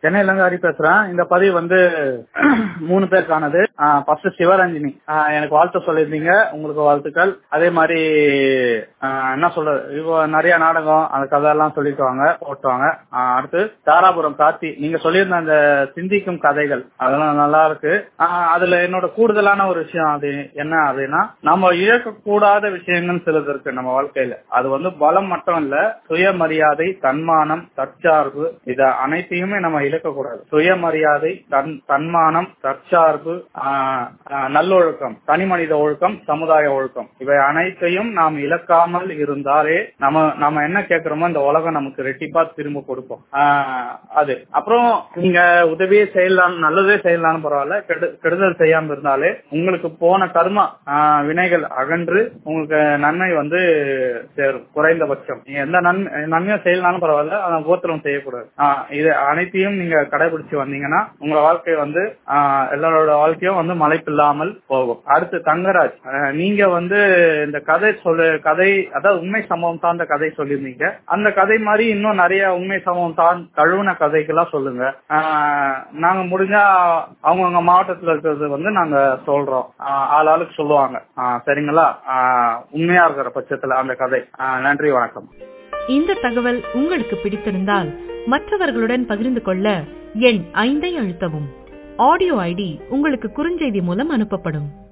சென்னையில இருந்து ஹரி பேசுறேன் இந்த பதிவு வந்து மூணு பேருக்கானது ஃபர்ஸ்ட் சிவரஞ்சினி ஆஹ் எனக்கு வாழ்த்து சொல்லியிருந்தீங்க உங்களுக்கு வாழ்த்துக்கள் அதே மாதிரி ஆஹ் என்ன சொல்றது இப்போ நிறைய நாடகம் அந்த கதையெல்லாம் சொல்லிக்குவாங்க போட்டுவாங்க ஆஹ் அடுத்து தாராபுரம் கார்த்தி நீங்க சொல்லியிருந்த அந்த சிந்திக்கும் கதைகள் அதெல்லாம் நல்லா இருக்கு ஆஹ் அதுல என்னோட கூடுதலான ஒரு விஷயம் அது என்ன அப்படின்னா நம்ம இழக்கக்கூடாத விஷயங்கள் சிலது இருக்கு நம்ம வாழ்க்கையில அது வந்து பலம் மட்டும் இல்ல சுயமரியாதை தன்மானம் தற்சார்பு இத அனைத்தையுமே நம்ம இழக்கக்கூடாது சுயமரியாதை தன் தன்மானம் தற்சார்பு ஆஹ் ஆஹ் நல்லொழுக்கம் தனி மனித ஒழுக்கம் சமுதாய ஒழுக்கம் இவை அனைத்தையும் நாம் இழக்காமல் இருந்தாலே நம்ம நம்ம என்ன கேட்கிறோமோ இந்த உலகம் நமக்கு ரெட்டிப்பா திரும்ப கொடுப்போம் ஆஹ் அது அப்புறம் நீங்க உதவியே செய்யலாம் நல்லதே செய்யலாம்னு பரவாயில்ல கெடு- கெடுதல் செய்யாம இருந்தாலே உங்களுக்கு போன கர்மா ஆஹ் வினைகள் அகன்று உங்களுக்கு நன்மை வந்து சேரும் குறைந்தபட்சம் நீங்க எந்த நன்மை நன்மையும் செய்யலாம்னு பரவாயில்ல ஆனா கோத்திரம் செய்யக்கூடாது ஆஹ் இது அனைத்தையும் நீங்க கடைபிடிச்சு வந்தீங்கன்னா உங்க வாழ்க்கை வந்து ஆஹ் எல்லாரோட வாழ்க்கையும் வந்து மலைப்பில்லாமல் போகும் அடுத்து தங்கராஜ் ஆஹ் நீங்க வந்து இந்த கதை சொல்லு கதை அதாவது உண்மை சம்பவம் சார்ந்த கதை சொல்லியிருந்தீங்க அந்த கதை மாதிரி இன்னும் நிறைய உண்மை சம்பவம் சார்ந்த தழுவின கதைகள்லாம் சொல்லுங்க ஆஹ் நாங்க முடிஞ்சா அவங்கவுங்க மாவட்டத்துல இருக்கிறது வந்து நாங்க சொல்றோம் ஆஹ் ஆள் ஆளுக்கு சொல்லுவாங்க ஆஹ் சரிங்களா ஆஹ் உண்மையா இருக்கிற பட்சத்துல அந்த கதை ஆஹ் நன்றி வணக்கம் இந்த தகவல் உங்களுக்கு பிடித்திருந்தால் மற்றவர்களுடன் பகிர்ந்து கொள்ள எண் ஐந்தை அழுத்தவும் ஆடியோ ஐடி உங்களுக்கு குறுஞ்செய்தி மூலம் அனுப்பப்படும்